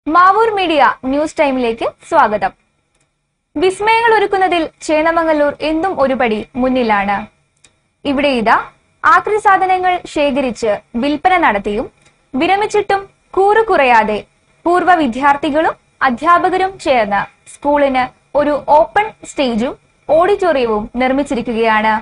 Mavoor media news ടൈമിലേക്ക് സ്വാഗതം വിസ്മയങ്ങൾ ഒരുക്കുന്നതിൽ ചേന്നമംഗല്ലൂർ എന്നും ഒരുപടി മുന്നിലാണ് ഇവിടെ ഇതാ ആക്രി സാധനങ്ങൾ ശേഖരിച്ച് വിൽപ്പന നടത്തിയും വിരമിച്ചിട്ടും കൂറു കുറയാതെ പൂർവ്വ വിദ്യാർത്ഥികളും അധ്യാപകരും ചേർന്ന് സ്കൂളിന് ഒരു ഓപ്പൺ സ്റ്റേജും ഓഡിറ്റോറിയവും നിർമ്മിച്ചിരിക്കുകയാണ്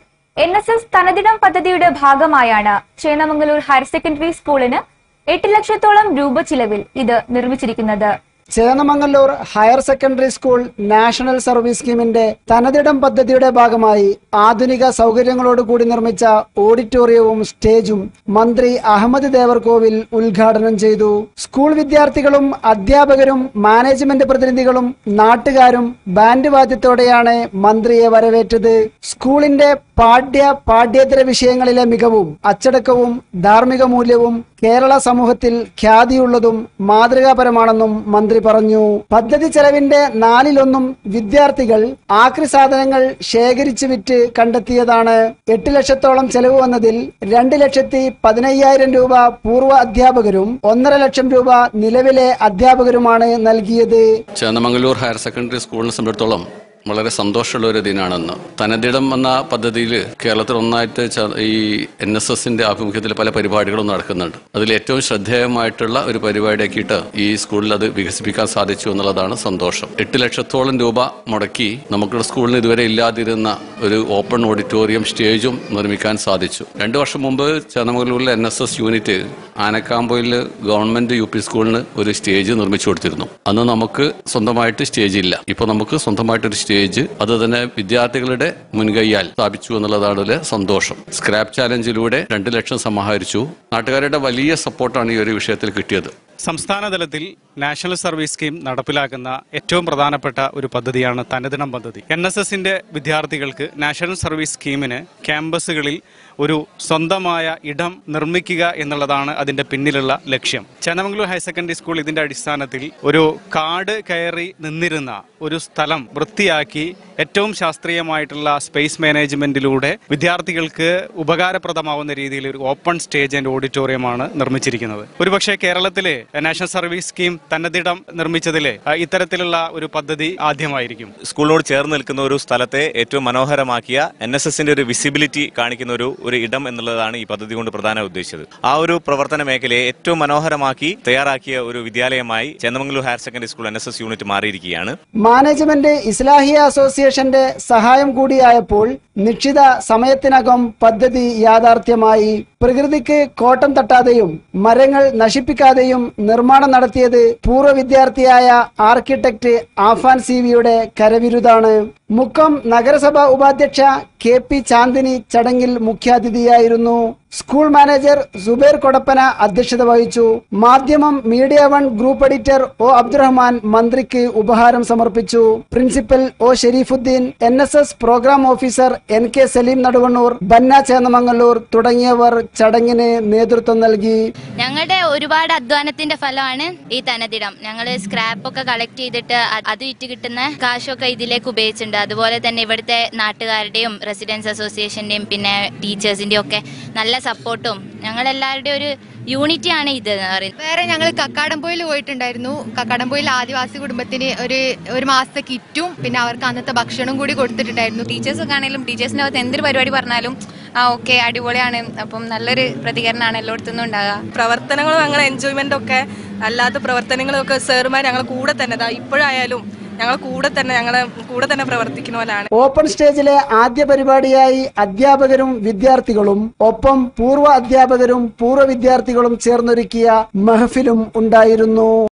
എൻ എസ് എസ് തനതിടം പദ്ധതിയുടെ ഭാഗമായാണ് ചേന്നമംഗലൂർ ഹയർ സെക്കൻഡറി സ്കൂളിന് എട്ട് ലക്ഷത്തോളം രൂപ ചിലവിൽ ഇത് നിർമ്മിച്ചിരിക്കുന്നത് Chennamangallur higher secondary school national service സ്കീമിന്റെ തനതിടം പദ്ധതിയുടെ ഭാഗമായി ആധുനിക സൗകര്യങ്ങളോട് കൂടി നിർമ്മിച്ച ഓഡിറ്റോറിയവും സ്റ്റേജും മന്ത്രി അഹമ്മദ് ദേവർകോവിൽ ഉദ്ഘാടനം ചെയ്തു സ്കൂൾ വിദ്യാർത്ഥികളും അധ്യാപകരും മാനേജ്മെന്റ് പ്രതിനിധികളും നാട്ടുകാരും ബാൻഡ് വാദ്യത്തോടെയാണ് മന്ത്രിയെ വരവേറ്റത് സ്കൂളിന്റെ പാഠ്യ പാഠ്യേതര വിഷയങ്ങളിലെ മികവും അച്ചടക്കവും ധാർമ്മിക മൂല്യവും കേരള സമൂഹത്തിൽ ഖ്യാതിയുള്ളതും മാതൃകാപരമാണെന്നും മന്ത്രി പറഞ്ഞു പദ്ധതി ചെലവിന്റെ നാലിലൊന്നും വിദ്യാർത്ഥികൾ ആക്രി സാധനങ്ങൾ ശേഖരിച്ചു വിറ്റ് കണ്ടെത്തിയതാണ് എട്ട് ലക്ഷത്തോളം ചെലവ് വന്നതിൽ രണ്ട് ലക്ഷത്തി പതിനയ്യായിരം രൂപ പൂർവ്വ അധ്യാപകരും ഒന്നര ലക്ഷം രൂപ നിലവിലെ അധ്യാപകരും,ാണ് നൽകിയത് ചേന്നമംഗലൂർ ഹയർ സെക്കൻഡറി സ്കൂളിനെ സംബന്ധിച്ചിടത്തോളം വളരെ സന്തോഷമുള്ള ഒരു ദിനാണെന്ന് തനതിടം എന്ന പദ്ധതിയിൽ കേരളത്തിൽ ഒന്നായിട്ട് ച- ഈ എൻ എസ് എസിന്റെ ആഭിമുഖ്യത്തിൽ പല പരിപാടികളും നടക്കുന്നുണ്ട് അതിൽ ഏറ്റവും ശ്രദ്ധേയമായിട്ടുള്ള ഒരു പരിപാടിയാക്കിയിട്ട് ഈ സ്കൂളിൽ അത് വികസിപ്പിക്കാൻ സാധിച്ചു എന്നുള്ളതാണ് സന്തോഷം എട്ട് ലക്ഷത്തോളം രൂപ മുടക്കി നമുക്ക് സ്കൂളിന് ഇതുവരെ ഇല്ലാതിരുന്ന ഒരു ഓപ്പൺ ഓഡിറ്റോറിയം സ്റ്റേജും നിർമ്മിക്കാൻ സാധിച്ചു രണ്ടു വർഷം മുമ്പ് ചേന്നമംഗലൂരിലെ N S S unit Anakkampoyil government U P സ്കൂളിന് ഒരു സ്റ്റേജ് നിർമ്മിച്ചു കൊടുത്തിരുന്നു അന്ന് നമുക്ക് സ്വന്തമായിട്ട് സ്റ്റേജ് ഇല്ല ഇപ്പൊ നമുക്ക് സ്വന്തമായിട്ടൊരു സ്റ്റേജ് അത് തന്നെ വിദ്യാർത്ഥികളുടെ മുൻകൈയാൽ സ്ഥാപിച്ചു എന്നുള്ളതാണ് ഒരു സന്തോഷം സ്ക്രാപ്പ് ചാലഞ്ചിലൂടെ രണ്ട് ലക്ഷം സമാഹരിച്ചു നാട്ടുകാരുടെ വലിയ സപ്പോർട്ടാണ് ഈ ഒരു വിഷയത്തിൽ കിട്ടിയത് സംസ്ഥാന തലത്തിൽ നാഷണൽ സർവീസ് സ്കീം നടപ്പിലാക്കുന്ന ഏറ്റവും പ്രധാനപ്പെട്ട ഒരു പദ്ധതിയാണ് തനതിടം പദ്ധതി എൻ എസ് എസിന്റെ വിദ്യാർത്ഥികൾക്ക് നാഷണൽ സർവീസ് സ്കീമിന് ക്യാമ്പസുകളിൽ ഒരു സ്വന്തമായ ഇടം നിർമ്മിക്കുക എന്നുള്ളതാണ് അതിന്റെ പിന്നിലുള്ള ലക്ഷ്യം ചേന്നമംഗലൂർ ഹയർ സെക്കൻഡറി സ്കൂൾ ഇതിന്റെ അടിസ്ഥാനത്തിൽ ഒരു കാട് കയറി നിന്നിരുന്ന ഒരു സ്ഥലം വൃത്തിയാക്കി ഏറ്റവും ശാസ്ത്രീയമായിട്ടുള്ള സ്പേസ് മാനേജ്മെന്റിലൂടെ വിദ്യാർത്ഥികൾക്ക് ഉപകാരപ്രദമാവുന്ന രീതിയിൽ ഒരു ഓപ്പൺ സ്റ്റേജ് ആൻഡ് ഓഡിറ്റോറിയമാണ് നിർമ്മിച്ചിരിക്കുന്നത് ഒരുപക്ഷെ കേരളത്തിലെ നാഷണൽ സർവീസ് സ്കീം തന്നതിടം നിർമ്മിച്ചതിലെ ആ, ഇത്തരത്തിലുള്ള ഒരു പദ്ധതി ആദ്യമായിരിക്കും സ്കൂളിനോട് ചേർന്ന് നിൽക്കുന്ന ഒരു സ്ഥലത്തെ ഏറ്റവും മനോഹരമാക്കിയ എൻ എസ് എസിന്റെ ഒരു വിസിബിലിറ്റി കാണിക്കുന്ന ഒരു ഒരു ഇടം എന്നുള്ളതാണ് ഈ പദ്ധതി കൊണ്ട് പ്രധാന ഉദ്ദേശിച്ചത് ആ ഒരു പ്രവർത്തന മേഖലയെ ഏറ്റവും മനോഹരമാക്കി തയ്യാറാക്കിയ ഒരു വിദ്യാലയമായി Chennamangallur higher secondary school N S S unit മാറിയിരിക്കുകയാണ് മാനേജ്മെന്റ് ഇസ്ലാഹിയ അസോസിയേഷന്റെ സഹായം കൂടിയായപ്പോൾ നിശ്ചിത സമയത്തിനകം പദ്ധതി യാഥാർത്ഥ്യമായി പ്രകൃതിക്ക് കോട്ടം തട്ടാതെയും മരങ്ങൾ നശിപ്പിക്കാതെയും നിർമ്മാണം നടത്തിയത് പൂർവ്വ വിദ്യാർത്ഥിയായ ആർക്കിടെക്ട് ആഫാൻ സിവിയുടെ കരവിരുതാണ് മുക്കം നഗരസഭ ഉപാധ്യക്ഷ കെ പി ചാന്ദിനി ചടങ്ങിൽ മുഖ്യാതിഥിയായിരുന്നു സ്കൂൾ മാനേജർ സുബൈർ കൊടപ്പന അധ്യക്ഷത വഹിച്ചു Madhyamam media one group editor O Abdurahman മന്ത്രിക്ക് ഉപഹാരം സമർപ്പിച്ചു principal O Shareefuddin N S S programme officer N K Saleem Naduvannur ബന്ന ചേന്നമംഗല്ലൂർ തുടങ്ങിയവർ ചടങ്ങിന് നേതൃത്വം നൽകി ഞങ്ങളുടെ ഒരുപാട് അധ്വാനത്തിന്റെ ഫലമാണ് ഈ തനതിടം ഞങ്ങൾ സ്ക്രാപ്പ് ഒക്കെ കളക്ട് ചെയ്തിട്ട് അ- അത് വിറ്റ് കിട്ടുന്ന കാശൊക്കെ ഇതിലേക്ക് ഉപയോഗിച്ചിട്ടുണ്ട് അതുപോലെ തന്നെ ഇവിടുത്തെ നാട്ടുകാരുടെയും റെസിഡൻസ് അസോസിയേഷന്റെയും പിന്നെ ടീച്ചേഴ്സിന്റെയും ഒക്കെ നല്ല സപ്പോർട്ടും ഞങ്ങളെല്ലാവരുടെയും ഒരു യൂണിറ്റി ആണ് ഇത് എന്ന് പറയുന്നത് വേറെ ഞങ്ങൾ കക്കാടംപൊയിൽ പോയിട്ടുണ്ടായിരുന്നു കക്കാടംപൊയിൽ ആദിവാസി കുടുംബത്തിന് ഒരു ഒരു മാസത്തെ കിറ്റും പിന്നെ അവർക്ക് അന്നത്തെ ഭക്ഷണവും കൂടി കൊടുത്തിട്ടുണ്ടായിരുന്നു ടീച്ചേഴ്സ് ഒക്കെ ആണെങ്കിലും ടീച്ചേഴ്സിന്റെ അകത്ത് എന്തൊരു പരിപാടി പറഞ്ഞാലും ആ ഓക്കെ അടിപൊളിയാണ് അപ്പം നല്ലൊരു പ്രതികരണമാണ് എല്ലായിടത്തു നിന്നും ഉണ്ടാകുക പ്രവർത്തനങ്ങളും ഞങ്ങൾ എൻജോയ്മെന്റ് ഒക്കെ അല്ലാത്ത പ്രവർത്തനങ്ങളും ഒക്കെ സാറുമാർ ഞങ്ങളെ കൂടെ തന്നെ ദാ ഇപ്പോഴായാലും ഞങ്ങൾ കൂടെ തന്നെ ഞങ്ങളെ കൂടെ തന്നെ പ്രവർത്തിക്കുന്ന പോലാണ് ഓപ്പൺ സ്റ്റേജിലെ ആദ്യ പരിപാടിയായി അധ്യാപകരും വിദ്യാർത്ഥികളും ഒപ്പം പൂർവ്വ അധ്യാപകരും പൂർവ്വ വിദ്യാർത്ഥികളും ചേർന്നൊരുക്കിയ മഹഫിലും ഉണ്ടായിരുന്നു